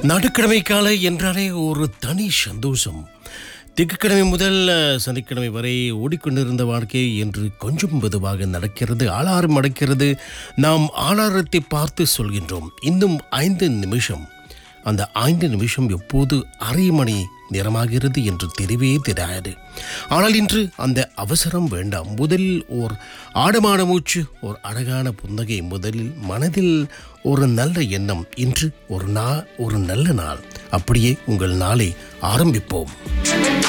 நடுக்கிழமை காலை என்றாலே ஒரு தனி சந்தோஷம் திங்கட்கிழமை முதல் அஹ், சனிக்கிழமை வரை ஓடிக்கொண்டிருந்த வாழ்க்கை என்று கொஞ்சம் மெதுவாக நடக்கிறது ஆளாரம் அடைக்கிறது நாம் ஆளாரத்தை பார்த்து சொல்கின்றோம் இன்னும் ஐந்து நிமிஷம் அந்த ஐந்து நிமிஷம் எப்போது அரை மணி நேரமாகிறது என்று தெரியவே தெரியாது ஆனால் இன்று அந்த அவசரம் வேண்டாம் முதலில் ஓர் ஆடமான மூச்சு ஒரு அழகான புன்னகை முதலில் மனதில் ஒரு நல்ல எண்ணம் இன்று ஒரு நா ஒரு நல்ல நாள் அப்படியே உங்கள் நாளை ஆரம்பிப்போம்